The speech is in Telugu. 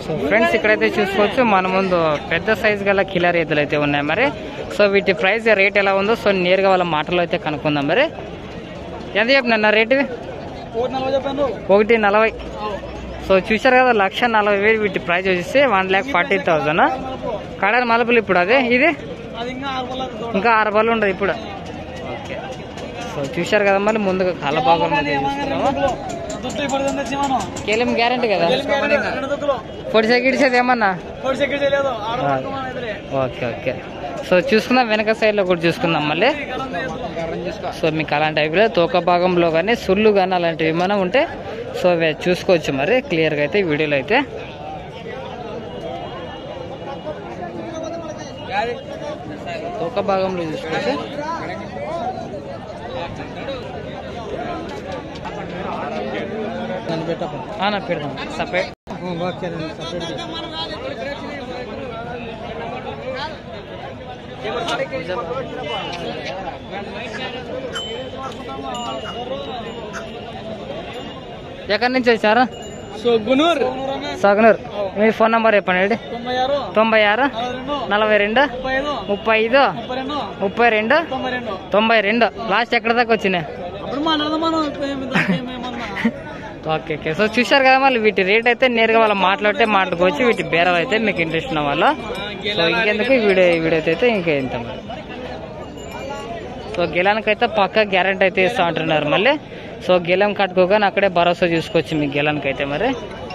సో ఫ్రెండ్స్ ఇక్కడైతే చూసుకోవచ్చు మన ముందు పెద్ద సైజ్ గల కిలర్ ఎద్దులు అయితే ఉన్నాయి మరి సో వీటి ప్రైస్ రేట్ ఎలా ఉందో సో నేరుగా వాళ్ళ మాటలో అయితే కనుక్కుందాం మరి ఎంత చెప్పిన రేట్ ఇవి ఒకటి నలభై చెప్పాను ఒకటి నలభై సో చూశారు కదా లక్ష నలభై వేలు వీటి ప్రైస్ వచ్చేసి వన్ ల్యాక్ ఫార్టీ థౌజండ్ కడల మలుపులు ఇప్పుడు అదే ఇది అది ఇంకా ఆరు పళ్ళ దూడ. ఇంకా ఆరు బళ్ళు ఉండదు ఇప్పుడు ఓకే సో చూశారు కదా మరి ముందుగా కళ్ళ భాగం అది ఏమన్నా రెండు దుక్కులు. దుక్కులు ఇప్పుడు ఉంది చిమాను. కేలం గ్యారంటీ కదా ఏం కాదు, రెండు దుక్కులు. పొడి సెక్యూరిటీ ఏమన్నా కోడి సెక్యూరిటీ చేయలేదు. ఆడ పట్టుకో మన ఎదురే. ఓకే ఓకే సో చూసుకుందాం వెనక సైడ్లో కూడా చూసుకుందాం మళ్ళీ సో మీకు అలాంటి అయిపోయి తోక భాగంలో కానీ సుళ్ళు కానీ అలాంటివి ఏమైనా ఉంటే సో అవి చూసుకోవచ్చు మరి క్లియర్గా అయితే ఈ వీడియోలో అయితే తోక భాగంలో చూసుకోవచ్చు నన్ను పెట్టప్ప. ఆ, నా పెడదాం సపరేట్ ఆ, బాగా చేయండి, సపరేట్ చేసి. ఎక్కడి నుంచి వచ్చారు సో గునూర్ సగనూర్ మీ ఫోన్ నెంబర్ చెప్పండి తొంభై ఆరు తొంభై ఆరు నలభై రెండు నలభై రెండు ముప్పై ఐదు ముప్పై ఐదు ముప్పై రెండు ముప్పై రెండు తొంభై రెండు తొంభై రెండు లాస్ట్ ఎక్కడ దాకా వచ్చినాయి అప్పుడు మాట్లాడదాం మనం ఏమి దానికి ఏమేమన్నా. ఓకే ఓకే సో చూశారు కదా మళ్ళీ వీటి రేట్ అయితే నేరుగా వాళ్ళు మాట్లాడితే మాట్లాడుకోవచ్చు వీటి బేరాలు అయితే మీకు ఇంట్రెస్ట్ ఉన్న వాళ్ళు సో ఇంకెందుకు ఈ వీడియో ఈ వీడియో అయితే ఇంకా ఇంత మరి సో గెలానికి అయితే పక్క గ్యారెంటీ అయితే ఇస్తా అంటున్నారు మళ్ళీ సో గెలం కట్టుకోగానే అక్కడే భరోసా చూసుకోవచ్చు మీకు గెలానికి అయితే మరి